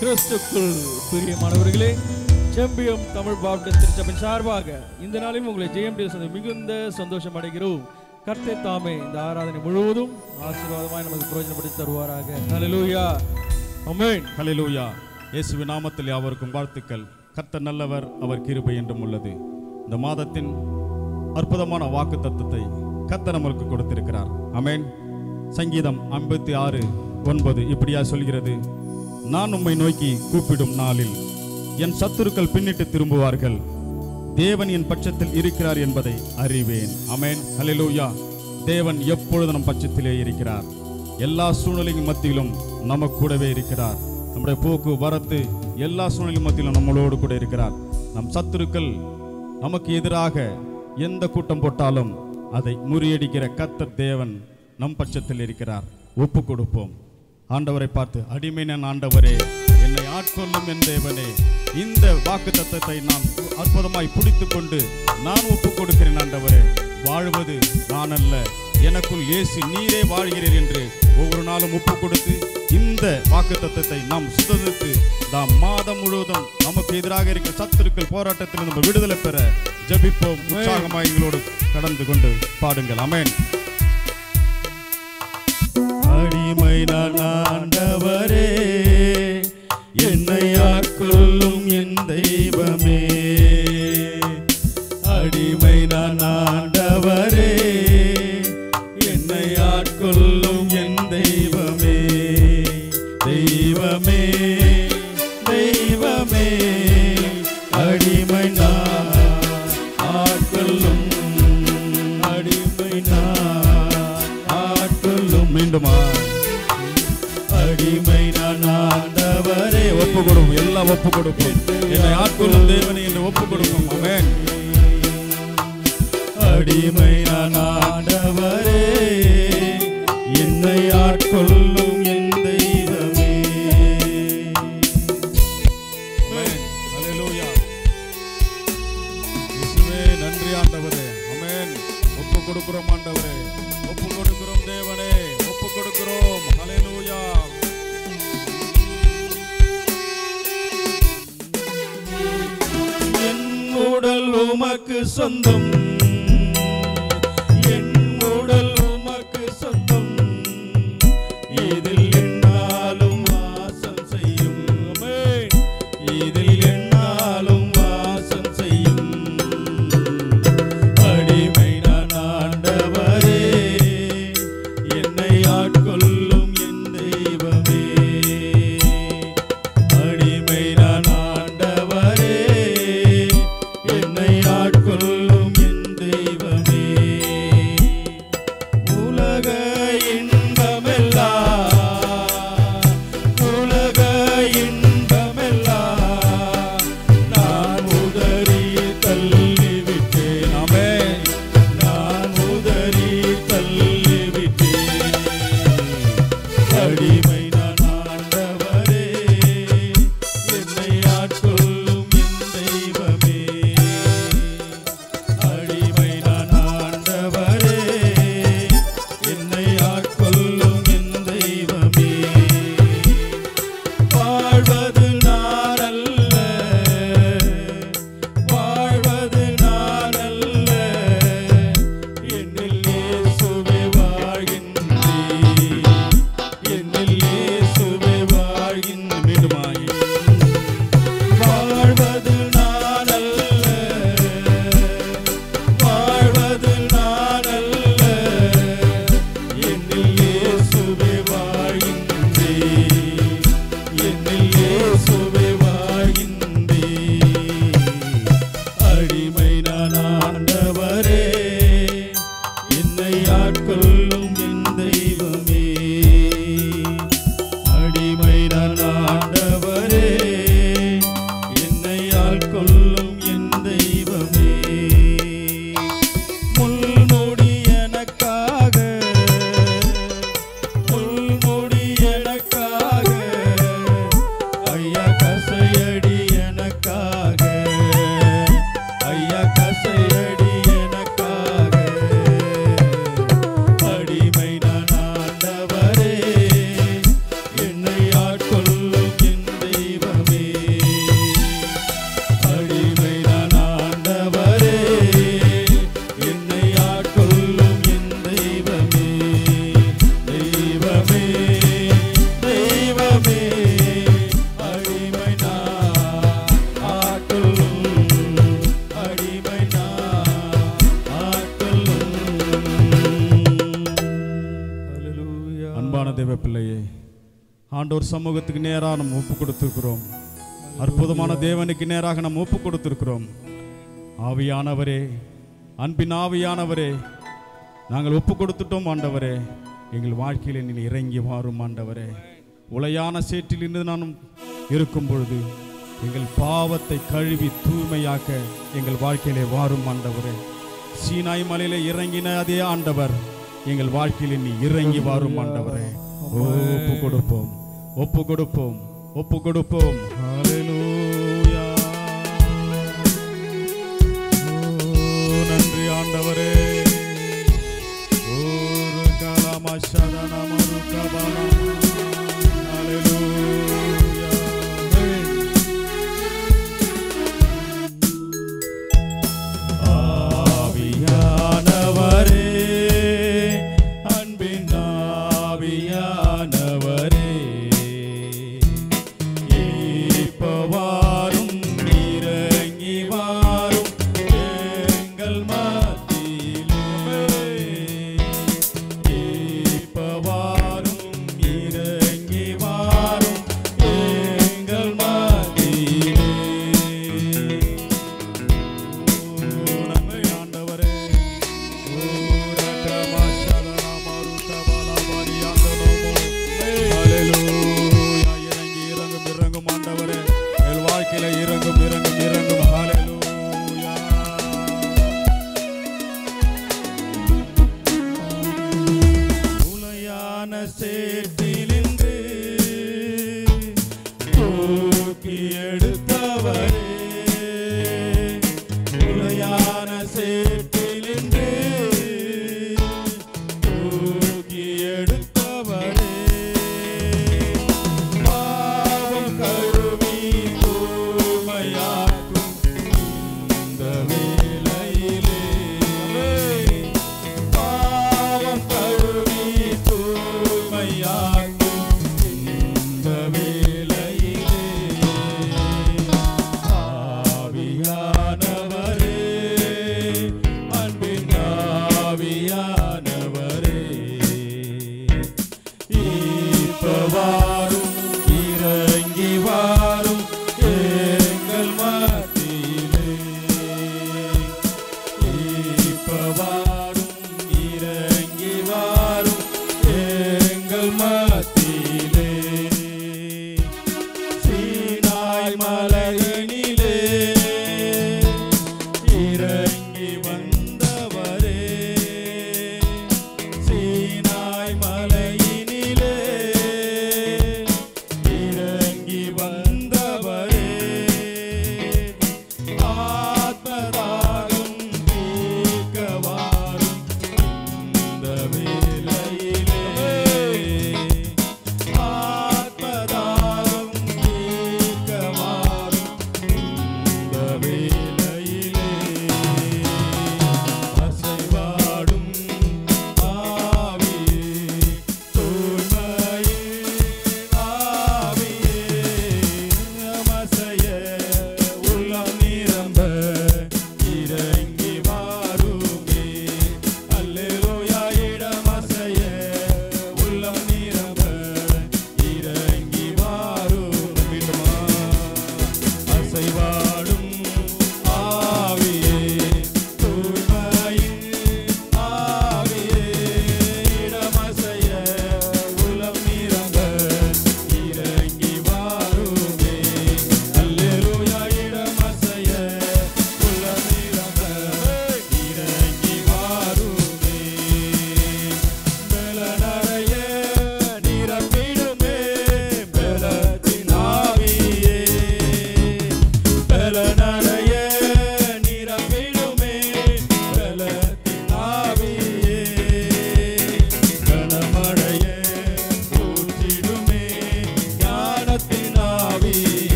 கிறிஸ்துக்குள் பிரியமானவர்களே செம்பியம் தமிழ் பாப்டிஸ்ட் திருச்சபையின் சார்பாக இந்த நாளிலும் உங்களை ஜெயம் சொந்த மிகுந்த சந்தோஷம் அடைகிறோம் கர்த்தே தாமே இந்த ஆராதனை முழுவதும் ஆசீர்வாதமாய் நமக்கு பிரயோஜனப்படுத்தி தருவாராக ஹalleluya ஆமென் ஹalleluya இயேசுவின் நாமத்தில் யாவருக்கும் வாழ்த்துக்கள் கர்த்தர் நல்லவர் அவர் கிருபை என்றும் உள்ளது இந்த மாதத்தின் அற்புதமான வாக்கு தத்துவத்தை கர்த்தர் நமக்கு கொடுத்திருக்கிறார் ஆமென் சங்கீதம் ஐம்பத்தி ஆறு ஒன்பது இப்படியா சொல்கிறது நான் உம்மை நோக்கி கூப்பிடும் நாளில் என் சத்துருக்கள் பின்னிட்டு திரும்புவார்கள் தேவன் என் பட்சத்தில் இருக்கிறார் என்பதை அறிவேன் ஆமென் ஹalleluya தேவன் எப்பொழுது நம் பட்சத்திலே இருக்கிறார் எல்லா சூழ்நிலையின் மத்தியிலும் நமக்கு கூடவே இருக்கிறார் நம்முடைய போக்கு வரத்து எல்லா சூழ்நிலை மத்தியிலும் நம்மளோடு கூட இருக்கிறார் நம் சத்துருக்கள் நமக்கு எதிராக எந்த கூட்டம் போட்டாலும் அதை முறியடிக்கிற கர்த்தர் தேவன் நம் பட்சத்தில் இருக்கிறார் ஒப்பு கொடுப்போம் ஆண்டவரை பார்த்து அடிமை நான் ஆண்டவரே என்னை ஆட்கொள்ளும் என் தேவனே இந்த வாக்கு தத்தத்தை நான் அற்புதமாய் பிடித்துக் கொண்டு நான் ஒப்பு கொடுக்கிறேன் ஆண்டவரே வாழ்வது நான் அல்ல எனக்குள் இயேசு நீரே வாழ்கிறீர் என்று ஒவ்வொரு நாளும் ஒப்பு கொடுத்து இந்த வாக்கு தத்தத்தை நாம் சுதந்திரித்து நாம் மாதம் முழுவதும் நமக்கு எதிராக இருக்கிற சத்துருக்கள் போராட்டத்தில் நம்ம விடுதலை பெற ஜெபிப்போம் உற்சாகமாய் எங்களோடு கடந்து கொண்டு பாடுங்கள் அமேன் அடிமை நான் ஆண்டவரே என்னை ஆட்கொள்ளும் என் தெய்வமே அடிமை நான் ஆண்டவரே என்னை ஆட்கொள்ளும் என் தெய்வமே தெய்வமே தெய்வமே அடிமை நான் ஆட்கொள்ளும் அடிமை நான் ஆட்கொள்ளும் மீண்டுமா அடிமை நான் ஆண்டவரே ஒப்பு கொடுப்போம் எல்லாம் ஒப்பு கொடுப்போம் என்னை ஆட்கொள்ளும் தேவனை என்று ஒப்பு கொடுப்போம் அவன் அடிமை நான் ஆண்டவரே என்னை ஆட்கொள்ளும் என் தெய்வமே ஆமென். ஹalleluya. இயேசுவே நன்றி ஆண்டவரே அமேன் ஒப்பு கொடுக்கிறோம் ஆண்டவரே ஒப்பு கொடுக்கிறோம் தேவனே ஒப்பு கொடுக்கிறோம் ஹalleluya என் உடல் உமக்கு சொந்தம் என் உடல் உமக்கு சொந்தம் இதில் என்னாலும் வாசம் செய்யும் ஆமென். இதில் என்னாலும் வாசம் செய்யும் அடிமை நான் ஆண்டவரே என்னை ஆட்கொள்ளும் என் தெய்வமே அடிமை நான் ஆண்டவரே என்னை ஆட்கொள்ளும் என் அன்பான தேவ பிள்ளையே ஆண்டவர் சமூகத்துக்கு நேராக நம்ம ஒப்பு கொடுத்துருக்கிறோம் அற்புதமான தேவனுக்கு நேராக நம்ம ஒப்பு கொடுத்துருக்கிறோம் ஆவியானவரே அன்பின் ஆவியானவரே நாங்கள் ஒப்பு கொடுத்துட்டோம் ஆண்டவரே எங்கள் வாழ்க்கையில் நீ இறங்கி வாரும் ஆண்டவரே உளையான சேற்றிலிருந்து நான் இருக்கும் பொழுது எங்கள் பாவத்தை கழுவி தூய்மையாக்க எங்கள் வாழ்க்கையிலே வாரும் ஆண்டவரே சீனாய் மலையிலே இறங்கின அதே ஆண்டவர் எங்கள் வாழ்க்கையிலே நீ இறங்கி வாரும் ஆண்டவரே ஓ, ஒப்பு கொடுப்போம் ஒப்பு கொடுப்போம் ஒப்பு கொடுப்போம் ஹalleluya ஓ, நன்றி ஆண்டவரே ஒரு காலமா சரணமரு கபலா ஹalleluya ஆவியானவரே அன்பின் ஆவியானவரே இப்பவாரும் இறங்கி வாரும் எங்கள் மத்தியிலே இப்பவாரும் இறங்கி வாரும் எங்கள் மத்தியிலே நன்மை ஆண்டவரே இறங்கி இறங்கும் இறங்கும் ஆண்டவரே என் வாழ்க்கையில இறங்கும் இறங்கும் இறங்கும் ஹalleluya உலையான சேற்றினின்று தூக்கி எடுத்தவரே உலையான சேற்றினின்று தூக்கி எடுத்தவரே பாவம் கழுவி தூய்மையாக்கும் இந்த வேளையிலே பாவம் கழுவி தூய்மையாக்கும் இந்த வேளையிலே ஆவியானவரே அன்பின் ஆவியானவரே இப்பவாரும் இறங்கி வாரும் எங்கள் மத்தியிலே இப்பவாரும் இறங்கி வாரும் எங்கள் மத்தியிலே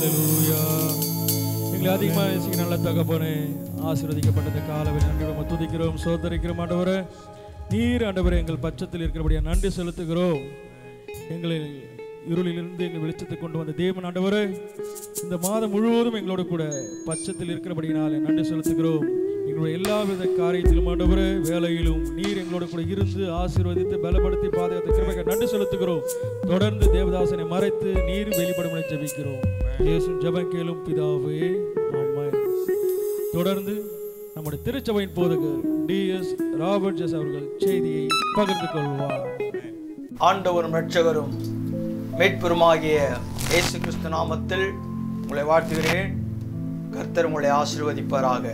ஹalleluya எங்களை அதிகமாக நேசிக்கிற நல்ல தகப்பனே ஆசீர்வதிக்கப்பட்ட இந்த காலவில் நன்றி நம்ம துதிக்கிறோம் சோதரிக்கிறோம் ஆண்டவரே நீர் ஆண்டவரே எங்கள் பட்சத்தில் இருக்கிறபடியா நன்றி செலுத்துகிறோம் எங்களை இருளிலிருந்து எங்கள் வெளிச்சத்தை கொண்டு வந்த தேவன் ஆண்டவரே இந்த மாதம் முழுவதும் எங்களோட கூட பட்சத்தில் இருக்கிறபடியினாலே நன்றி செலுத்துகிறோம் எங்களுடைய எல்லா வித காரியத்திலும் ஆண்டவரே வேலையிலும் நீர் எங்களோட கூட இருந்து ஆசீர்வதித்து பலப்படுத்தி பாதுகாத்து கிருபைக்கு நன்றி செலுத்துகிறோம் தொடர்ந்து தேவதாசனை மறைத்து நீர் வெளிப்படும்படி ஜெபிக்கிறோம் இயேசு ஜெபம் கேளும் பிதாவே ஆமென் தொடர்ந்து நம்முடைய திருச்சபையின் போதகர் டிஎஸ் ராபர்ட் ஜெஸ் அவர்கள் செய்தியை பகிர்ந்து கொள்வார் ஆண்டவரும் இரட்சகரும் மீட்பெருமாகிய இயேசு கிறிஸ்து நாமத்தில் உங்களை வாழ்த்துகிறேன் கர்த்தர் உங்களை ஆசீர்வதிப்பாராக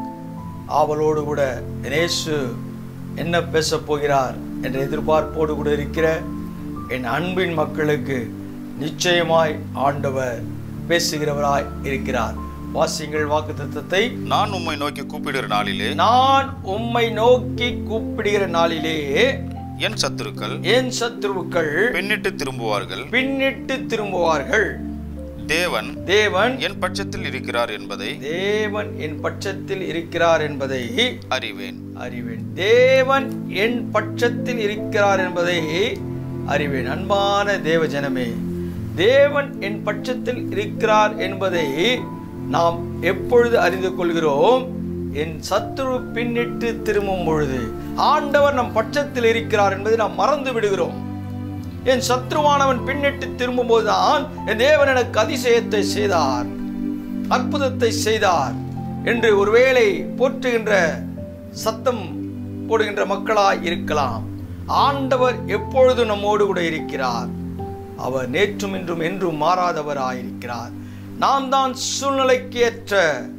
ஆவலோடு கூட இயேசு என்ன பேசப் போகிறார் என்ற எதிர்பார்ப்போடு கூட இருக்கிற என் அன்பின் மக்களுக்கு நிச்சயமாய் ஆண்டவர் பேசுகிறவராய் இருக்கிறார் வாசிங்கள் வாக்கு தத்தத்தை நான் உம்மை நோக்கி கூப்பிடுகிற நாளிலே நான் உம்மை நோக்கி கூப்பிடுகிற நாளிலே என் சத்துருக்கள் என் சத்துருக்கள் பின்னிட்டு திரும்புவார்கள் பின்னிட்டு திரும்புவார்கள் தேவன் தேவன் என் பட்சத்தில் இருக்கிறார் என்பதை தேவன் என் பட்சத்தில் இருக்கிறார் என்பதை அறிவேன் அறிவேன் தேவன் என் பட்சத்தில் இருக்கிறார் என்பதை அறிவேன் அன்பான தேவ ஜனமே தேவன் என் பட்சத்தில் இருக்கிறார் என்பதை நாம் எப்பொழுது அறிந்து கொள்கிறோம் என் சத்துரு பின்னிட்டு திரும்பும் பொழுது ஆண்டவர் நம் பட்சத்தில் இருக்கிறார் என்பதை நாம் மறந்து விடுகிறோம் என் சத்ருவானவன் பின்னிட்டு திரும்பும்போதுதான் என் தேவன் எனக்கு அதிசயத்தை செய்தார் அற்புதத்தை செய்தார் என்று ஒருவேளை போற்றுகின்ற சத்தம் போடுகின்ற மக்களாய் இருக்கலாம் ஆண்டவர் எப்பொழுதும் நம்மோடு கூட இருக்கிறார் அவர் நேற்றும் இன்றும் என்றும் மாறாதவராயிருக்கிறார் நாம் தான் சூழ்நிலைக்கு ஏற்ற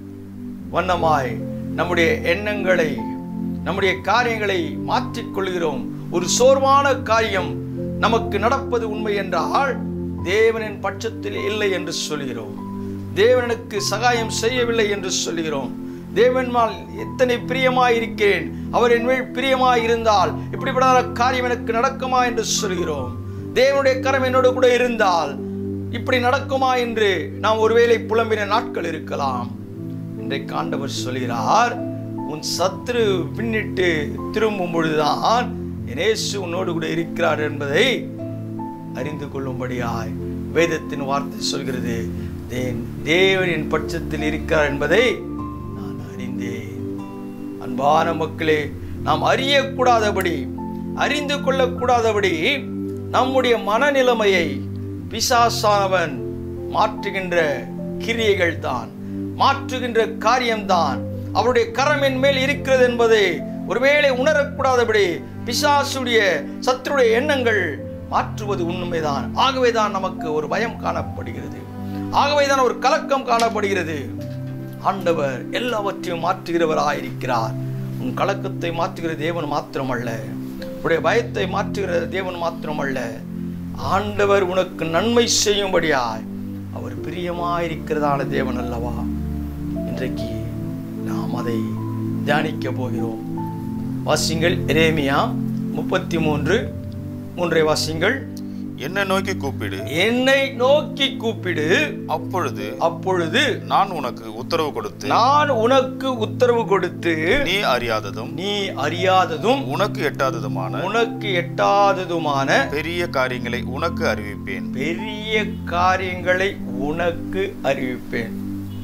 வண்ணமாய் நம்முடைய எண்ணங்களை நம்முடைய காரியங்களை மாற்றிக்கொள்கிறோம் ஒரு சோர்வான காரியம் நமக்கு நடப்பது உண்மை என்றால் தேவனின் பட்சத்தில் இல்லை என்று சொல்கிறோம் தேவனுக்கு சகாயம் செய்யவில்லை என்று சொல்கிறோம் தேவன்மால் எத்தனை பிரியமாய் இருக்கிறேன் அவர் என் மேல் பிரியமாய் இருந்தால் இப்படிப்பட்ட காரியம் எனக்கு நடக்குமா என்று சொல்கிறோம் தேவனுடைய கரம் என்னோடு கூட இருந்தால் இப்படி நடக்குமா என்று நாம் ஒருவேளை புலம்பின நாட்கள் இருக்கலாம் இன்றைக்கு ஆண்டவர் சொல்கிறார் உன் சத்துரு பின்னிட்டு திரும்பும் பொழுதுதான் இயேசு உன்னோடு கூட இருக்கிறார் என்பதை அறிந்து கொள்ளும்படியாய் வேதத்தின் வார்த்தை சொல்கிறது தேன் தேவனின் பட்சத்தில் இருக்கிறார் என்பதை நான் அறிந்தேன் அன்பான மக்களே நாம் அறியக்கூடாதபடி அறிந்து கொள்ளக்கூடாதபடி நம்முடைய மனநிலைமையை பிசாசானவன் மாற்றுகின்ற கிரியைகள் தான் மாற்றுகின்ற காரியம்தான் அவருடைய கரம் என் மேல் இருக்கிறது என்பதை ஒருவேளை உணரக்கூடாதபடி பிசாசுடைய சத்துருடைய எண்ணங்கள் மாற்றுவது உண்மைதான் ஆகவேதான் நமக்கு ஒரு பயம் காணப்படுகிறது ஆகவேதான் ஒரு கலக்கம் காணப்படுகிறது ஆண்டவர் எல்லாவற்றையும் மாற்றுகிறவராயிருக்கிறார் உன் கலக்கத்தை மாற்றுகிற தேவன் மாத்திரமல்ல உடைய பயத்தை மாற்றுகிற தேவன் மாத்திரமல்ல ஆண்டவர் உனக்கு நன்மை செய்யும்படியாய் அவர் பிரியமாயிருக்கிறதான தேவன் அல்லவா இன்றைக்கு நாம் அதை தியானிக்க போகிறோம் வாசிங்கள் எரேமியா முப்பத்தி மூன்று மூன்றை வாசிங்கள் என்னை நோக்கி கூப்பிடு என்னை நோக்கி கூப்பிடு அப்பொழுது அப்பொழுது நான் உனக்கு உத்தரவு கொடுத்து நான் உனக்கு உத்தரவு கொடுத்து நீ அறியாததும் நீ அறியாததும் உனக்கு எட்டாததுமான உனக்கு எட்டாததுமான பெரிய காரியங்களை உனக்கு அறிவிப்பேன் பெரிய காரியங்களை உனக்கு அறிவிப்பேன்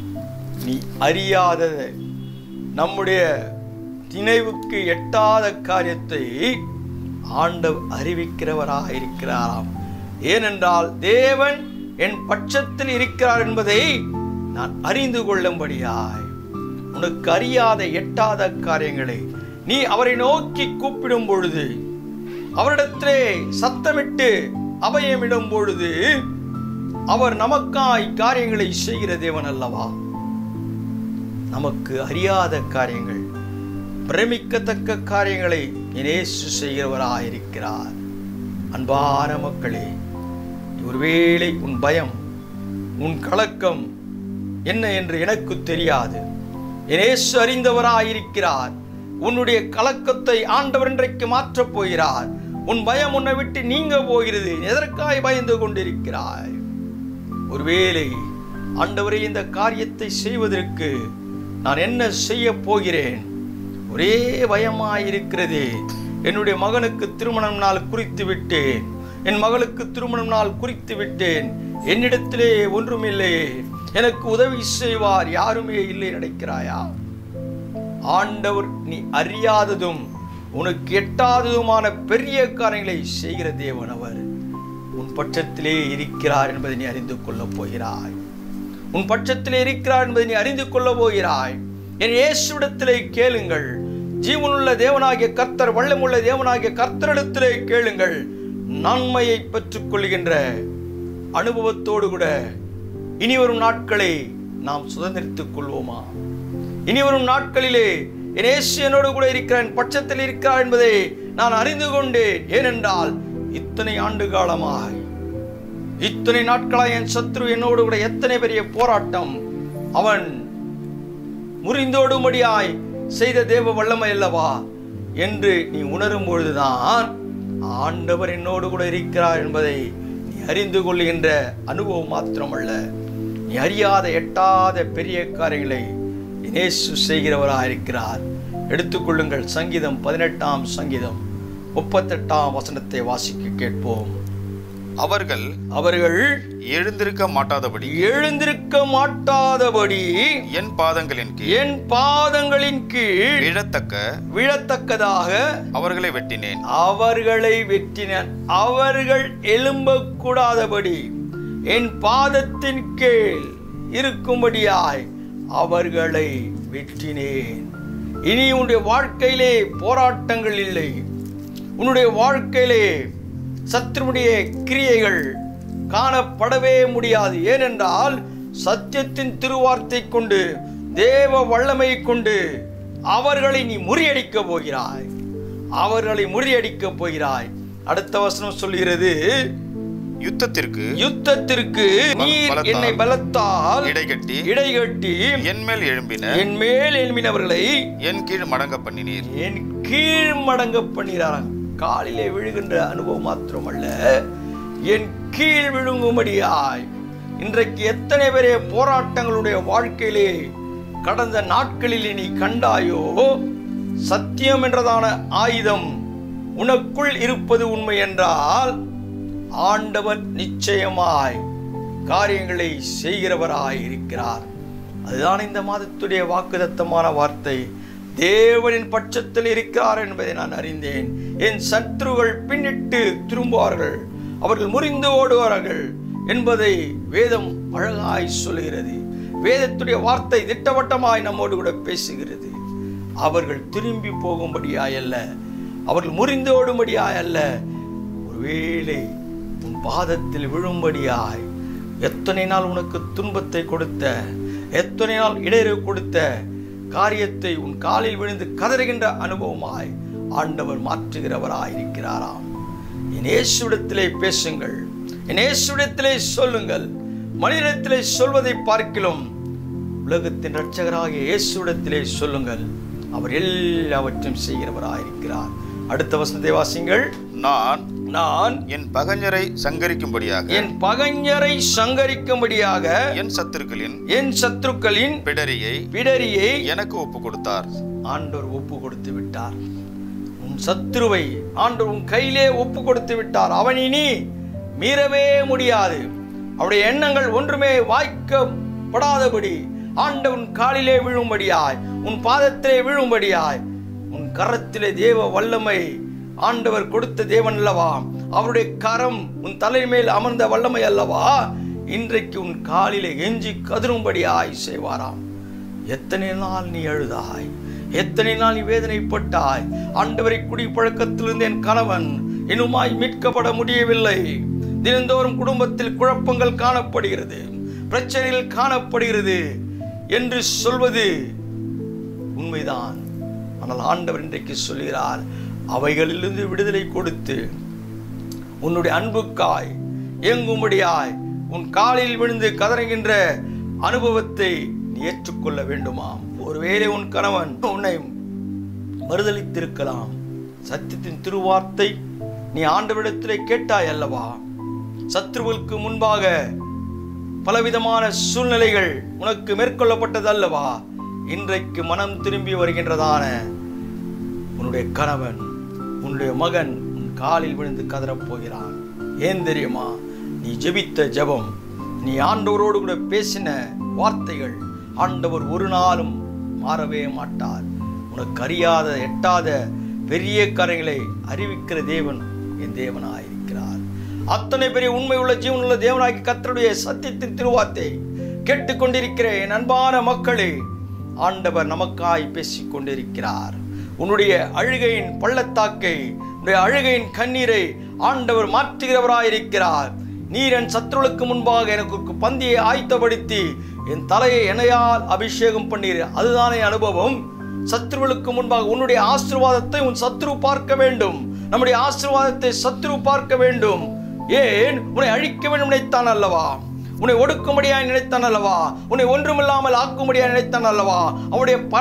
நீ அறியாதத நம்முடைய நினைவுக்கு எட்டாத காரியத்தை ஆண்டவர் அறிவிக்கிறவராக இருக்கிறாராம் ஏனென்றால் தேவன் என் பட்சத்தில் இருக்கிறார் என்பதை நான் அறிந்து கொள்ளும்படியாய் உனக்கு அறியாத எட்டாத காரியங்களை நீ அவரை நோக்கி கூப்பிடும் பொழுது அவரிடத்திலே சத்தமிட்டு அபயமிடும் பொழுது அவர் நமக்காய் காரியங்களை செய்கிற தேவன் அல்லவா நமக்கு அறியாத காரியங்கள் பிரமிக்கத்தக்க காரியங்களை இயேசு செய்கிறவராயிருக்கிறார் அன்பான மக்களே ஒருவேளை உன் பயம் உன் கலக்கம் என்ன என்று எனக்கு தெரியாது இயேசு அறிந்தவராயிருக்கிறார் உன்னுடைய கலக்கத்தை ஆண்டவர் இன்றைக்கு மாற்றப் போகிறார் உன் பயம் உன்னை விட்டு நீங்க போகிறது எதற்காய் பயந்து கொண்டிருக்கிறாய் ஒருவேளை ஆண்டவரே இந்த காரியத்தை செய்வதற்கு நான் என்ன செய்ய போகிறேன் ஒரே பயமாயிருக்கிறது என்னுடைய மகனுக்கு திருமணம் நாள் குறித்து விட்டேன் என் மகளுக்கு திருமணம் நாள் குறித்து விட்டேன் என்னிடத்திலே ஒன்றுமில்லையே எனக்கு உதவி செய்வார் யாருமே இல்லை நினைக்கிறாயா ஆண்டவர் நீ அறியாததும் உனக்கு எட்டாததுமான பெரிய காரியங்களை செய்கிற தேவன் அவர் உன் பட்சத்திலே இருக்கிறார் என்பதை நீ அறிந்து கொள்ளப் போகிறாய் உன் பட்சத்திலே இருக்கிறார் என்பதை நீ அறிந்து கொள்ளப் போகிறாய் என் இயேசுவிடத்திலே கேளுங்கள் ஜீவனுள்ள தேவனாகிய கர்த்தர் வல்லமுள்ள தேவனாகிய கர்த்தரிடத்திலே கேளுங்கள் நன்மையை பெற்றுக் கொள்கின்ற அனுபவத்தோடு கூட இனி வரும் நாட்களை நாம் சுதந்திரித்துக் கொள்வோமா இனி வரும் நாட்களிலே என் இயேசு என்னோடு கூட இருக்கிறான் பட்சத்தில் இருக்கிறார் என்பதை நான் அறிந்து கொண்டேன் ஏனென்றால் இத்தனை ஆண்டு காலமாய் இத்தனை நாட்களாய் என் சத்ரு என்னோடு கூட எத்தனை பெரிய போராட்டம் அவன் முறிந்தோடும்படியாய் செய்த தேவ வல்லமை அல்லவா என்று நீ உணரும் பொழுதுதான் ஆண்டவர் என்னோடு கூட இருக்கிறார் என்பதை நீ அறிந்து கொள்கின்ற அனுபவம் மாத்திரமல்ல நீ அறியாத எட்டாத பெரிய காரியங்களை இயேசு செய்கிறவராக இருக்கிறார் எடுத்துக்கொள்ளுங்கள் சங்கீதம் பதினெட்டாம் சங்கீதம் முப்பத்தெட்டாம் வசனத்தை வாசிக்க கேட்போம் அவர்கள் அவர்கள் எழுந்திருக்க மாட்டாதபடி எழுந்திருக்க மாட்டாதபடி என் பாதங்களின் கீழ் என் பாதங்களின் கீழ் விழத்தக்க விழத்தக்கதாக அவர்களை வெட்டினேன் அவர்களை வெட்டினான் அவர்கள் எழும்பக்கூடாதபடி என் பாதத்தின் கீழ் இருக்கும்படியாய் அவர்களை வெட்டினேன் இனி உன்னுடைய வாழ்க்கையிலே போராட்டங்கள் இல்லை உன்னுடைய வாழ்க்கையிலே சத்துருடைய கிரியைகள் காணப்படவே முடியாது ஏனென்றால் சத்தியத்தின் திருவார்த்தை கொண்டு தேவ வல்லமை கொண்டு அவர்களை நீ முறியடிக்க போகிறாய் அவர்களை முறியடிக்க போகிறாய் அடுத்த வசனம் சொல்கிறது யுத்தத்திற்கு யுத்தத்திற்கு நீர் பலத்தால் என்னை பலத்தால் இடைகட்டி இடைகட்டி என் மேல் எழும்பின என் மேல் எழுமினவர்களை என் கீழ் மடங்க பண்ணினீர் என் கீழ் மடங்க பண்ணிறாராம் காலிலே விழுகின்ற அனுபவம் மாத்திரமல்ல என் கீழ் விழுங்கும்படியாய் இன்றைக்கு எத்தனை பெரிய போராட்டங்களுடைய வாழ்க்கையிலே கடந்த நாட்களில் நீ கண்டாயோ சத்தியம் என்றதான ஆயுதம் உனக்குள் இருப்பது உண்மை என்றால் ஆண்டவர் நிச்சயமாய் காரியங்களை செய்கிறவராய் இருக்கிறார் அதுதான் இந்த மாதத்துடைய வாக்குதத்தமான வார்த்தை தேவனின் பட்சத்தில் இருக்கிறார் என்பதை நான் அறிந்தேன் என் சத்துருகள் பின்னிட்டு திரும்புவார்கள் அவர்கள் முறிந்து ஓடுவார்கள் என்பதை வேதம் அழகாய் சொல்கிறது வேதத்துடைய வார்த்தை திட்டவட்டமாய் நம்மோடு கூட பேசுகிறது அவர்கள் திரும்பி போகும்படியாய் அல்ல அவர்கள் முறிந்து ஓடும்படியாய் அல்ல ஒருவேளை உன் பாதத்தில் விழும்படியாய் எத்தனை நாள் உனக்கு துன்பத்தை கொடுத்த எத்தனை நாள் இடையூறு கொடுத்த காரியத்தை உன் காலில் விழுந்து கதறுகின்ற அனுபவமாய் ஆண்டவர் மாற்றுகிறவராய் இருக்கிறாராம் என் இயேசுவிடத்திலே பேசுங்கள் என் இயேசுவிடத்திலே சொல்லுங்கள் மனிதத்திலே சொல்வதை பார்க்கிலும் உலகத்தின் இரட்சகராகிய இயேசுவிடத்திலே சொல்லுங்கள் அவர் எல்லாவற்றையும் செய்கிறவராய் இருக்கிறார் அடுத்த வசனத்தை வாசிங்கள் நான் நான் என் பகஞ்சரை சங்கரிக்கும்படியாக என் பகைஞரை சங்கரிக்கும்படியாக என் சத்துருக்களின் என் சத்துருக்களின் பிடரியை பிடரியை எனக்கு ஒப்பு கொடுத்தார் ஆண்டவர் ஒப்பு கொடுத்து விட்டார் உன் சத்துருவை ஆண்டவர் உன் கையிலே ஒப்பு கொடுத்து விட்டார் அவன் இனி மீறவே முடியாது அவருடைய எண்ணங்கள் ஒன்றுமே வாய்க்கப்படாதபடி ஆண்டவன் காலிலே விழும்படியாய் உன் பாதத்திலே விழும்படியாய் உன் கரத்திலே தேவ வல்லமை ஆண்டவர் கொடுத்த தேவன் அல்லவா அவருடைய கரம் உன் தலை மேல் அமர்ந்த வல்லமை அல்லவா இன்றைக்கு உன் காலிலே எஞ்சி கதறும்படியாய் செய்வாராம் எத்தனை நாள் நீ அழுதாய் எத்தனை நாள் நீ வேதனைப்பட்டாய் ஆண்டவரை குடிப்பழக்கத்திலிருந்து என் கணவன் இன்னுமாய் மீட்கப்பட முடியவில்லை தினந்தோறும் குடும்பத்தில் குழப்பங்கள் காணப்படுகிறது பிரச்சனைகள் காணப்படுகிறது என்று சொல்வது உண்மைதான் ஆனால் ஆண்டவர் இன்றைக்கு சொல்கிறார் அவைகளிலிருந்து விடுதலை கொடுத்து உன்னுடைய அன்புக்காய் ஏங்கும்படியாய் உன் காலில் விழுந்து கதறுகின்ற அனுபவத்தை நீ ஏற்றுக்கொள்ள வேண்டுமாம் ஒருவேளை உன் கணவன் உன்னை மறுதளித்திருக்கலாம் சத்தியத்தின் திருவார்த்தை நீ ஆண்டவரிடத்திலே கேட்டாய் அல்லவா சத்ருவுக்கு முன்பாக பலவிதமான சூழ்நிலைகள் உனக்கு மேற்கொள்ளப்பட்டது அல்லவா இன்றைக்கு மனம் திரும்பி வருகின்றதான உன்னுடைய கணவன் உன்னுடைய மகன் உன் காலில் விழுந்து கதறப் போகிறான் ஏன் தெரியுமா நீ ஜெபித்த ஜெபம் நீ ஆண்டவரோடு கூட பேசின வார்த்தைகள் ஆண்டவர் ஒரு நாளும் மாறவே மாட்டார் உனக்கு அறியாத எட்டாத பெரிய காரியங்களை அறிவிக்கிற தேவன் என் தேவனாயிருக்கிறார் அத்தனை பெரிய உண்மை உள்ள ஜீவன் உள்ள தேவனாகி கர்த்தருடைய சத்தியத்தின் திருவார்த்தை கேட்டுக்கொண்டிருக்கிற என் அன்பான மக்களே ஆண்டவர் நமக்காய் பேசிக் கொண்டிருக்கிறார் உன்னுடைய அழுகையின் பள்ளத்தாக்கை உன்னுடைய அழுகையின் கண்ணீரை ஆண்டவர் மாற்றுகிறவராயிருக்கிறார் நீர் என் சத்துருளுக்கு முன்பாக எனக்கு ஒரு பந்தியை ஆயத்தப்படுத்தி என் தலையை எனையால் அபிஷேகம் பண்ணீர் அதுதானே அனுபவம் சத்ருவுக்கு முன்பாக உன்னுடைய ஆசீர்வாதத்தை உன் சத்ரு பார்க்க வேண்டும் நம்முடைய ஆசீர்வாதத்தை சத்ரு பார்க்க வேண்டும் ஏன் உன்னை அழிக்க வேண்டும் நினைத்தான் அல்லவா உன்னை ஒடுக்கும்படியாய் நினைத்தான் அல்லவா உன்னை ஒன்றுமில்லாமல் ஆக்கும்படியாய் நினைத்தான் அல்லவா அவனுடைய பண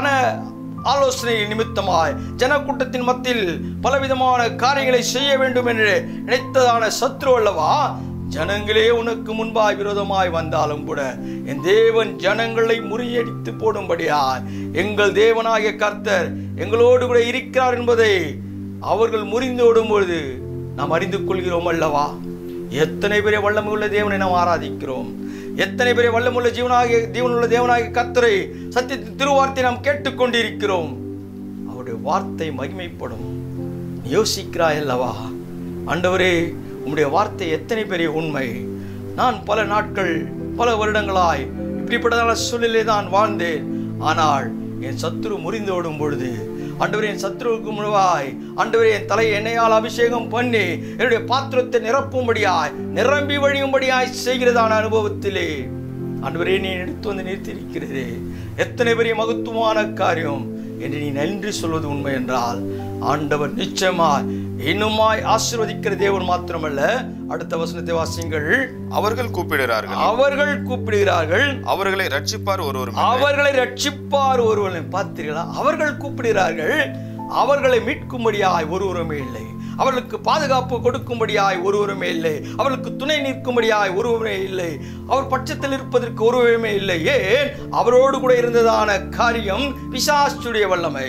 ஆலோசனை நிமித்தமாய் ஜனக்கூட்டத்தின் மத்தியில் பலவிதமான காரியங்களை செய்ய வேண்டும் என்று நினைத்ததான சத்ரு அல்லவா ஜனங்களே உனக்கு முன்பாய் விரோதமாய் வந்தாலும் கூட என் தேவன் ஜனங்களை முறியடித்து போடும்படியார் எங்கள் தேவனாகிய கர்த்தர் எங்களோடு கூட இருக்கிறார் என்பதை அவர்கள் முறிந்தோடும் பொழுது நாம் அறிந்து கொள்கிறோம் அல்லவா எத்தனை பெரிய வல்லமுள்ள தேவனை நாம் ஆராதிக்கிறோம் எத்தனை பெரிய வல்லமுள்ள ஜீவனாகிய ஜீவனுள்ள தேவனாகிய கர்த்தரை சத்தியத்தின் திருவார்த்தை நாம் கேட்டுக்கொண்டிருக்கிறோம் அவருடைய வார்த்தை மகிமைப்படும் நீ யோசிக்கிறாய் அல்லவா ஆண்டவரே உம்முடைய வார்த்தை எத்தனை பெரிய உண்மை நான் பல நாட்கள் பல வருடங்களாய் இப்படிப்பட்டதான சூழ்நிலை தான் வாழ்ந்தேன் ஆனால் என் சத்துரு முறிந்தோடும் பொழுது ஆண்டவரே என் சத்துருவுக்கு முழுவாய் ஆண்டவரே என் தலையை எண்ணெயால் அபிஷேகம் பண்ணி என்னுடைய பாத்திரத்தை நிரப்பும்படியாய் நிரம்பி வழியும்படியாய் செய்கிறதான அனுபவத்திலே ஆண்டவரே நீ எடுத்து வந்து நிறுத்தியிருக்கிறதே எத்தனை பெரிய மகத்துவமான காரியம் என்று நீ நன்றி சொல்வது உண்மை என்றால் ஆண்டவர் நிச்சயமாய் இன்னுமாய் ஆசீர்வதிக்கிற தேவன் மாத்திரமல்ல அடுத்த வசனத்தை வாசியுங்கள் அவர்கள் கூப்பிடுகிறார்கள் அவர்கள் கூப்பிடுகிறார்கள் அவர்களை ரட்சிப்பார் ஒருவரும் அவர்களை ரட்சிப்பார் ஒருவனை பார்த்தீர்களா அவர்கள் கூப்பிடுகிறார்கள் அவர்களை மீட்கும்படியாய் ஒருவருமே இல்லை அவர்களுக்கு பாதுகாப்பு கொடுக்கும்படியாய் ஒருவருமே இல்லை அவர்களுக்கு துணை நிற்கும்படியாய் ஒருவருமே இல்லை அவர் பட்சத்தில் இருப்பதற்கு ஒருவருமே இல்லை ஏன் அவரோடு கூட இருந்ததான காரியம் பிசாசுடைய வல்லமை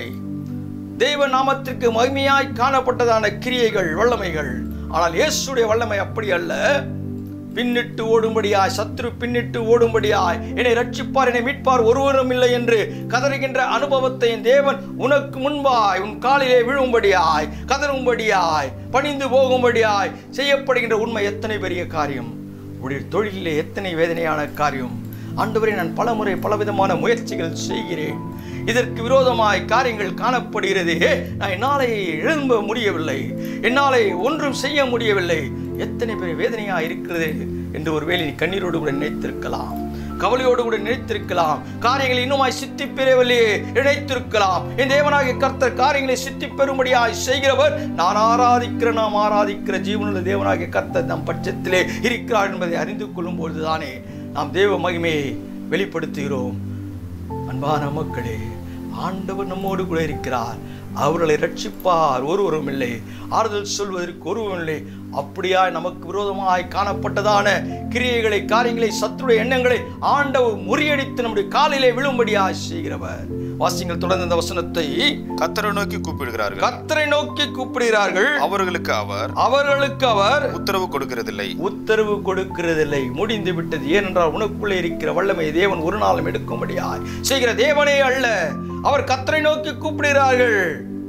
தெய்வ நாமத்திற்கு மகிமையாய் காணப்பட்டதான கிரியைகள் வல்லமைகள் ஆனால் இயேசுடைய வல்லமை அப்படி அல்ல பின்னிட்டு ஓடும்படியாய் சத்ரு பின்னிட்டு ஓடும்படியாய் என்னை ரட்சிப்பார் என்னை மீட்பார் ஒருவரும் இல்லை என்று கதறுகின்ற அனுபவத்தை என் தேவன் உனக்கு முன்பாய் உன் காலிலே விழும்படியாய் கதறும்படியாய் பணிந்து போகும்படியாய் செய்யப்படுகின்ற உண்மை எத்தனை பெரிய காரியம் உடைய தொழிலிலே எத்தனை வேதனையான காரியம் ஆண்டவரே நான் பலமுறை பலவிதமான முயற்சிகள் செய்கிறேன் இதற்கு விரோதமாய் காரியங்கள் காணப்படுகிறதே நான் என்னாலே எழும்ப முடியவில்லை என்னாலே ஒன்றும் செய்ய முடியவில்லை எத்தனை பெரிய வேதனையா இருக்கிறது என்று ஒருவேளை நீ கண்ணீரோடு கூட நினைத்திருக்கலாம் கவலையோடு கூட நினைத்திருக்கலாம் காரியங்களை இன்னுமாய் சித்தி பெறவில்லையே நினைத்திருக்கலாம் என் தேவனாகிய கர்த்தர் காரியங்களை சித்தி பெறும்படியாய் செய்கிறவர் நான் ஆராதிக்கிற நாம் ஆராதிக்கிற ஜீவனுள்ள தேவனாகிய கர்த்தர் நம் பட்சத்திலே இருக்கிறார் என்பதை அறிந்து கொள்ளும் பொழுதுதானே நாம் தேவ மகிமையை வெளிப்படுத்துகிறோம் அன்பான மக்களே ஆண்டவர் நம்மோடு கூட இருக்கிறார் அவர்களை ரட்சிப்பார் ஒருவரும் இல்லை ஆறுதல் சொல்வதற்கு ஒருவரும் இல்லை அப்படியாய் நமக்கு விரோதமாய் காணப்பட்டதான கிரியைகளை காரியங்களை சத்துடைய எண்ணங்களை ஆண்டவர் முறியடித்து நம்முடைய காலிலே விழும்படியாய் செய்கிறவர் வாசிங்கள் தொடர்ந்து அந்த வசனத்தை கத்தரை நோக்கி கூப்பிடுகிறார்கள் கர்த்தரை நோக்கி கூப்பிடுகிறார்கள் அவர்களுக்கு அவர் அவர்களுக்கு அவர் உத்தரவு கொடுக்கிறதில்லை உத்தரவு கொடுக்கிறதில்லை முடிந்து விட்டது ஏனென்றால் உனக்குள்ளே இருக்கிற வல்லமை தேவன் ஒரு நாளும் எடுக்கும்படியாய் செய்கிற தேவனே அல்ல அவர் கத்தரை நோக்கி கூப்பிடுகிறார்கள்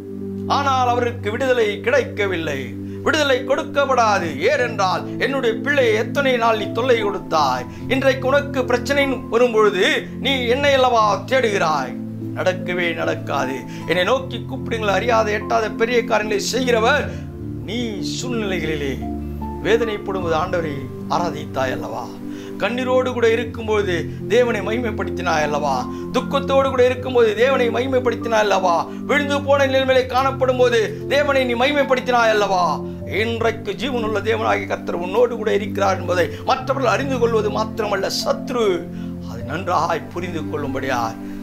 ஆனால் அவருக்கு விடுதலை கிடைக்கவில்லை விடுதலை கொடுக்கப்படாது ஏனென்றால் என்னுடைய பிள்ளையை எத்தனை நாள் நீ தொல்லை கொடுத்தாய் இன்றைக்கு உனக்கு பிரச்சனை வரும்பொழுது நீ என்னை அல்லவா தேடுகிறாய் நடக்கவே நடக்காது என்னை நோக்கி கூப்பிடுங்கள் அறியாத எட்டாத பெரிய காரியங்களை செய்கிறவர் நீ சூழ்நிலைகளிலே வேதனைப்படும்போது ஆண்டவரை ஆராதித்தாய் அல்லவா கண்ணீரோடு கூட இருக்கும்போது தேவனை மகிமைப்படுத்தினாய் அல்லவா துக்கத்தோடு கூட இருக்கும்போது தேவனை மகிமைப்படுத்தினாய் அல்லவா விழுந்து போன நிலைமையிலே காணப்படும் போது தேவனை நீ மகிமைப்படுத்தினாய் அல்லவா இன்றைக்கு ஜீவனுள்ள தேவனாகிய கர்த்தர் உன்னோடு கூட இருக்கிறார் என்பதை மற்றவர்கள் அறிந்து கொள்வது மாத்திரமல்ல சத்ரு அது நன்றாய் புரிந்து கொள்ளும்படியா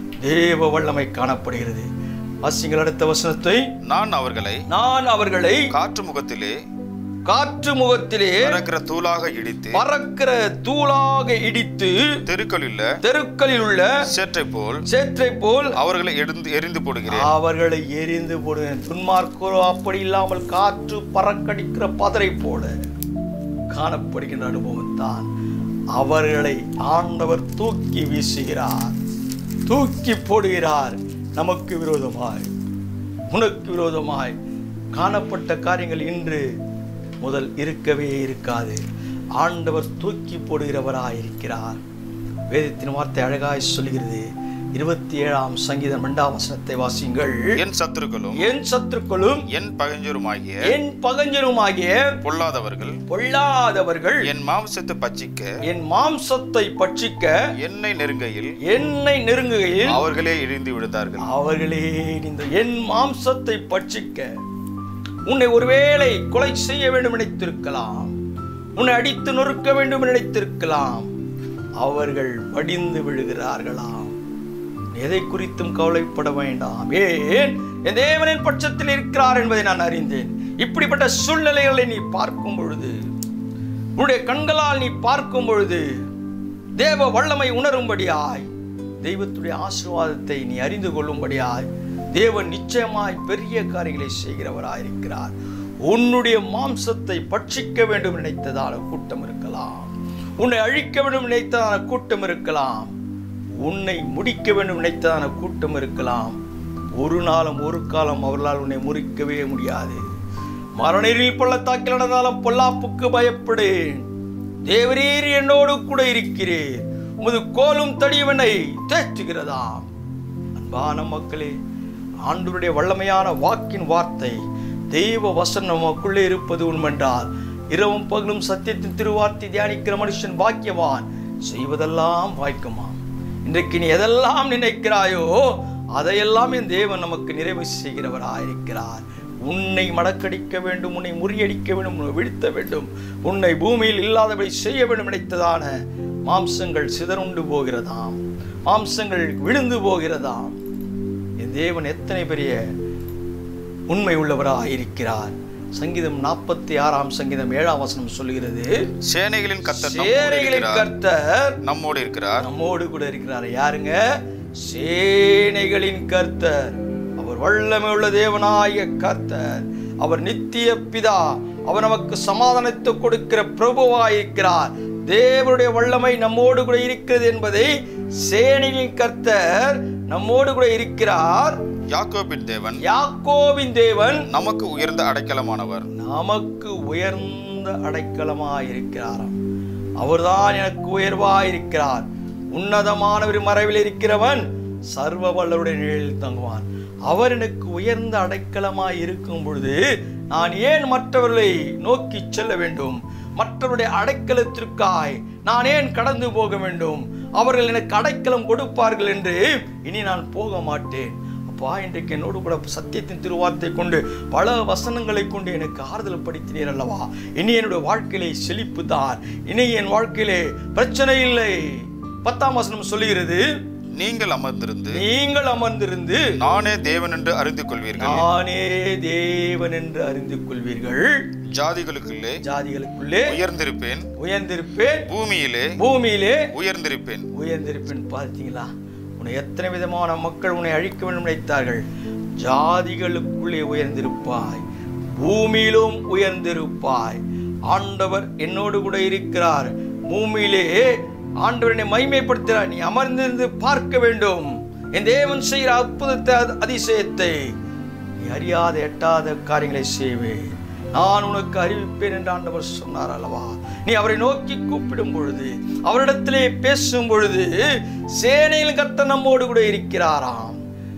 தேவ வல்லமை காணப்படுகிறது வாசிங்கள் அடுத்த வசனத்தை நான் அவர்களை நான் அவர்களை காற்று முகத்திலே காற்று முகத்திலே பறக்கிற தூளாக இடித்து பறக்கிற தூளாக இடித்து தெருக்களில் தெருக்களில் உள்ள சேற்றை போல் சேற்றை போல் அவர்களை எரிந்து எரிந்து போடுகிறேன் அவர்களை எரிந்து போடுவேன் துன்மார்க்கரோ அப்படி இல்லாமல் காற்று பறக்கடிக்கிற பதரை போல காணப்படுகின்ற அனுபவம் தான் அவர்களை ஆண்டவர் தூக்கி வீசுகிறார் தூக்கி போடுகிறார் நமக்கு விரோதமாய் உனக்கு விரோதமாய் காணப்பட்ட காரியங்கள் இன்று முதல் இருக்கவே இருக்காது ஆண்டவர் தூக்கி போடுகிறவராய் இருக்கிறார் வேதத்தின் வார்த்தை அழகாய் சொல்கிறது இருபத்தி ஏழாம் சங்கீதம் இரண்டாம் வசனத்தை வாசியுங்கள் என் சத்துருக்களும் என் சத்துருக்களும் என் பகைஞருமாகிய என் பகஞ்சருமாகிய பொல்லாதவர்கள் பொல்லாதவர்கள் என் மாம்சத்தை பச்சிக்க என் மாம்சத்தை பட்சிக்க என்னை நெருங்கையில் என்னை நெருங்குகையில் அவர்களே இழிந்து விழுந்தார்கள் அவர்களே இந்த என் மாம்சத்தை பட்சிக்க உன்னை ஒருவேளை கொலை செய்ய வேண்டும் நினைத்திருக்கலாம் உன்னை அடித்து நொறுக்க வேண்டும் என்று நினைத்திருக்கலாம் அவர்கள் மடிந்து விழுகிறார்களாம் எதை குறித்தும் கவலைப்பட வேண்டாம் ஏன் என் தேவனின் பட்சத்தில் இருக்கிறார் என்பதை நான் அறிந்தேன் இப்படிப்பட்ட சூழ்நிலைகளை நீ பார்க்கும் பொழுது உன்னுடைய கண்களால் நீ பார்க்கும் பொழுது தேவ வல்லமை உணரும்படியாய் தெய்வத்துடைய ஆசீர்வாதத்தை நீ அறிந்து கொள்ளும்படியாய் தேவன் நிச்சயமாய் பெரிய காரியங்களை செய்கிறவராய் இருக்கிறார் உன்னுடைய மாம்சத்தை பட்சிக்க வேண்டும் நினைத்ததான கூட்டம் இருக்கலாம் உன்னை அழிக்க வேண்டும் நினைத்ததான கூட்டம் இருக்கலாம் உன்னை முடிக்க வேண்டும் நினைத்ததான கூட்டம் இருக்கலாம் ஒரு நாளும் ஒரு காலம் அவர்களால் உன்னை முறிக்கவே முடியாது மரணரில் பள்ளத்தாக்கில் நடந்தாலும் பொல்லாப்புக்கு பயப்படேன் தேவரீர் என்னோடு கூட இருக்கிறீர் உமது கோலும் தடியவனை தேற்றுகிறதாம் அன்பான மக்களே ஆண்டவருடைய வல்லமையான வாக்கின் வார்த்தை தெய்வ வசனம் நமக்குள்ளே இருப்பது உண்மென்றால் இரவும் பகலும் சத்தியத்தின் திருவார்த்தை தியானிக்கிற மனுஷன் பாக்கியவான் செய்வதெல்லாம் வாய்க்குமா இன்றைக்கு நீ எதெல்லாம் நினைக்கிறாயோ அதையெல்லாம் என் தேவன் நமக்கு நிறைவு செய்கிறவராயிருக்கிறார் உன்னை மடக்கடிக்க வேண்டும் உன்னை முறியடிக்க வேண்டும் உன்னை வீழ்த்த வேண்டும் உன்னை பூமியில் இல்லாதபடி செய்ய வேண்டும் நினைத்ததான மாம்சங்கள் சிதறுண்டு போகிறதாம் மாம்சங்கள் விழுந்து போகிறதாம் என் தேவன் எத்தனை பெரிய உண்மை உள்ளவராக இருக்கிறார் சங்கீதம் நாற்பத்தி ஆறாம் சங்கீதம் ஏழாம் வசனம் சொல்லுகிறது சேனைகளின் கர்த்தர் நம்மோடு சேனைகளின் இருக்கிறார். கர்த்தர் நம்மோடு இருக்கிறார் நம்மோடு கூட இருக்கிறார் யாருங்க சேனைகளின் கர்த்தர் அவர் வல்லமை உள்ள தேவனாய கர்த்தர் அவர் நித்திய பிதா அவர் நமக்கு சமாதானத்தை கொடுக்கிற பிரபுவாயிருக்கிறார் தேவனுடைய வல்லமை நம்மோடு கூட இருக்கிறது என்பதை சேனைகளின் கர்த்தர் நம்மோடு கூட இருக்கிறார் யாக்கோபின் தேவன் யாக்கோவின் தேவன் நமக்கு உயர்ந்த அடைக்கலமானவர் நமக்கு உயர்ந்த அடைக்கலமாயிருக்கிறாராம் அவர்தான் எனக்கு உயர்வாயிருக்கிறார் உன்னதமானவர் மறைவில் இருக்கிறவன் சர்வ வல்லவருடைய நிழலில் தங்குவான் அவர் எனக்கு உயர்ந்த அடைக்கலமாய் இருக்கும் பொழுது நான் ஏன் மற்றவர்களை நோக்கி செல்ல வேண்டும் மற்றவருடைய அடைக்கலத்திற்காய் நான் ஏன் கடந்து போக வேண்டும் அவர்கள் எனக்கு அடைக்கலம் கொடுப்பார்கள் என்று இனி நான் போக மாட்டேன் அப்பா இன்றைக்கு என்னோடு கூட சத்தியத்தின் திருவார்த்தை கொண்டு பல வசனங்களை கொண்டு எனக்கு ஆறுதல் படுத்தினீர் அல்லவா இனி என்னுடைய வாழ்க்கையிலே செழிப்பு தான் இனி என் வாழ்க்கையிலே பிரச்சனை இல்லை பத்தாம் வசனம் சொல்லுகிறது நீங்கள் அமர்ந்திருந்து நீங்கள் அமர்ந்திருந்து நானே தேவன் என்று அறிந்து கொள்வீர்கள் நானே தேவன் என்று அறிந்து கொள்வீர்கள் ஜாதிகளுக்குள்ளே ஜாதிகளுக்குள்ளே உயர்ந்திருப்பேன் உயர்ந்திருப்பேன் பூமியிலே பூமியிலே உயர்ந்திருப்பேன் உயர்ந்திருப்பேன் பார்த்தீங்களா உன்னை எத்தனை விதமான மக்கள் உன்னை அழிக்க வேண்டும் நினைத்தார்கள் ஜாதிகளுக்குள்ளே உயர்ந்திருப்பாய் பூமியிலும் உயர்ந்திருப்பாய் ஆண்டவர் என்னோடு கூட இருக்கிறார் பூமியிலே ஆண்டவர் என்னை மைமைப்படுத்துகிறார் நீ அமர்ந்திருந்து பார்க்க வேண்டும் என் தேவன் செய்கிற அற்புதத்தை அதி- அதிசயத்தை நீ அறியாத எட்டாத காரியங்களை செய்வேன் நான் உனக்கு அறிவிப்பேன் என்று ஆண்டவர் சொன்னார் அல்லவா நீ அவரை நோக்கி கூப்பிடும் பொழுது அவரிடத்திலே பேசும் பொழுது சேனையில் கர்த்தர் நம்மோடு கூட இருக்கிறாராம்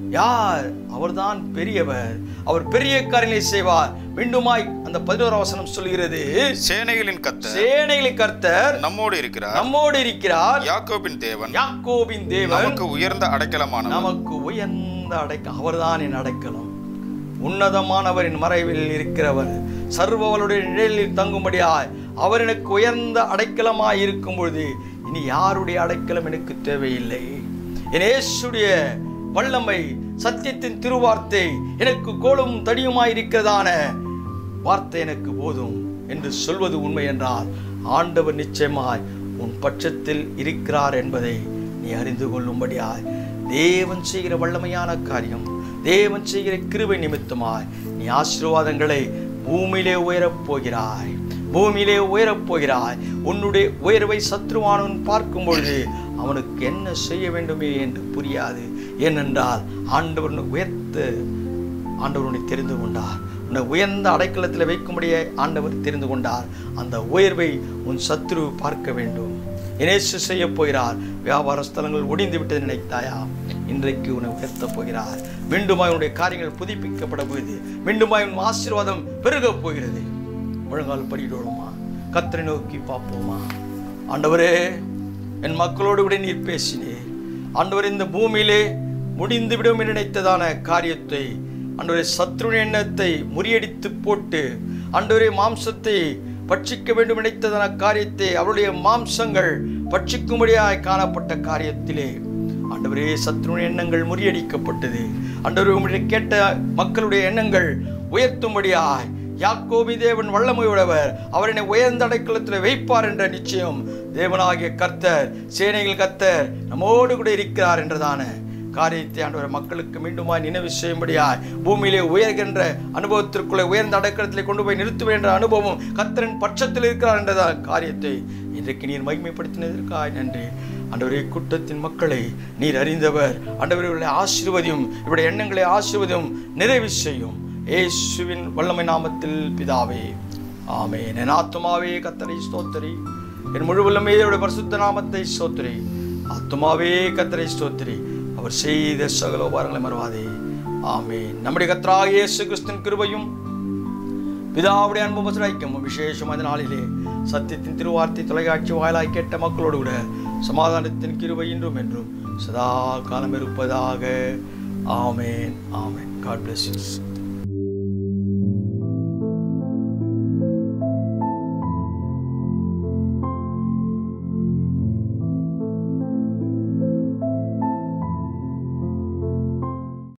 யார் அவர்தான் பெரியவர் அவர் பெரிய காரியங்களை செய்வார் மீண்டுமாய் அந்த பதினோரு வசனம் சொல்கிறது சேனைகளின் கர்த்தர் சேனைகளின் கர்த்தர் நம்மோடு இருக்கிறார் நம்மோடு இருக்கிறார் யாக்கோபின் தேவன் யாக்கோபின் தேவன் நமக்கு உயர்ந்த அடைக்கலமானவர் நமக்கு உயர்ந்த அடைக்க அவர்தான் என் அடைக்கலம் உன்னதமானவரின் மறைவில் இருக்கிறவர் சர்வவளுடைய நிழலில் தங்கும்படியாய் அவர் எனக்கு உயர்ந்த அடைக்கலமாய் இருக்கும் பொழுது இனி யாருடைய அடைக்கலம் எனக்கு தேவையில்லை என் இயேசுடைய வல்லமை சத்தியத்தின் திருவார்த்தை எனக்கு கோலும் தடியுமாய் இருக்கிறதான வார்த்தை எனக்கு போதும் என்று சொல்வது உண்மை என்றால் ஆண்டவர் நிச்சயமாய் உன் பட்சத்தில் இருக்கிறார் என்பதை நீ அறிந்து கொள்ளும்படியாய் தேவன் செய்கிற வல்லமையான காரியம் தேவன் செய்கிற கிருபை நிமித்தமாய் நீ ஆசீர்வாதங்களை பூமியிலே உயரப் போகிறாய் பூமியிலே உயரப் போகிறாய் உன்னுடைய உயர்வை சத்ருவானவன் பார்க்கும் பொழுது அவனுக்கு என்ன செய்ய வேண்டுமே என்று புரியாது ஏனென்றால் ஆண்டவர் உன்னை உயர்த்த ஆண்டவர் உன்னை தெரிந்து கொண்டார் உன்னை உயர்ந்த அடைக்கலத்தில் வைக்கும்படியே ஆண்டவர் தெரிந்து கொண்டார் அந்த உயர்வை உன் சத்ரு பார்க்க வேண்டும் இனேசு செய்ய போகிறார் வியாபார ஸ்தலங்கள் ஒடிந்து விட்டது நினைத்தாயா இன்றைக்கு உன்னை உயர்த்தப் போகிறார் மீண்டுமாய் உன்னுடைய காரியங்கள் புதுப்பிக்கப்பட போகுது மீண்டுமாய் உன் ஆசீர்வாதம் பெருகப் போகிறது முழங்கால் படிடுவோமா கத்தரை நோக்கி பார்ப்போமா ஆண்டவரே என் மக்களோடு கூட நீர் பேசினீர் ஆண்டவர் இந்த பூமியிலே முடிந்து விடும் என்று நினைத்ததான காரியத்தை ஆண்டவரே சத்ருவின் எண்ணத்தை முறியடித்து போட்டு ஆண்டவரே மாம்சத்தை பட்சிக்க வேண்டும் நினைத்ததான காரியத்தை அவருடைய மாம்சங்கள் பட்சிக்கும்படியாய் காணப்பட்ட காரியத்திலே ஆண்டவரே சத்ருவின் எண்ணங்கள் முறியடிக்கப்பட்டது ஆண்டவரே உம்முடைய கேட்ட மக்களுடைய எண்ணங்கள் உயர்த்தும்படியாய் யாக்கோபி தேவன் வல்லமையுடையவர் அவர் என்னை உயர்ந்த அடைக்கலத்தில் வைப்பார் என்ற நிச்சயம் தேவனாகிய கர்த்தர் சேனைகள் கர்த்தர் நம்மோடு கூட இருக்கிறார் என்றதான காரியத்தை ஆண்டவர் மக்களுக்கு மீண்டுமாய் நினைவு செய்யும்படியாய் பூமியிலே உயர்கின்ற அனுபவத்திற்குள்ளே உயர்ந்த அடைக்கலத்திலே கொண்டு போய் நிறுத்துவேன் என்ற அனுபவம் கர்த்தரின் பட்சத்தில் இருக்கிறார் என்றதான காரியத்தை இன்றைக்கு நீர் மகிமைப்படுத்தினதற்காய் நன்றி ஆண்டவரே கூட்டத்தின் மக்களை நீர் அறிந்தவர் ஆண்டவர்களுடைய ஆசீர்வதியும் இவருடைய எண்ணங்களை ஆசீர்வதியும் நிறைவு செய்யும் இயேசுவின் வல்லமை நாமத்தில் பிதாவே ஆமென் என் ஆத்துமாவே கத்தரை ஸ்தோத்திரி என் முழு வல்லமே அவருடைய பரிசுத்த நாமத்தை ஸ்தோத்திரி ஆத்துமாவே கத்தரை ஸ்தோத்திரி அவர் செய்த சகல உபாரங்களை மறவாதே ஆமென் நம்முடைய கத்தராக இயேசு கிறிஸ்துவின் கிருபையும் பிதாவுடைய அன்பும் வசராய்க்கும் விசேஷம் அந்த நாளிலே சத்தியத்தின் திருவார்த்தை தொலைக்காட்சி வாயிலாய் கேட்ட மக்களோடு கூட சமாதானத்தின் கிருபை இன்றும் என்றும் சதா காலம் இருப்பதாக amen amen God bless you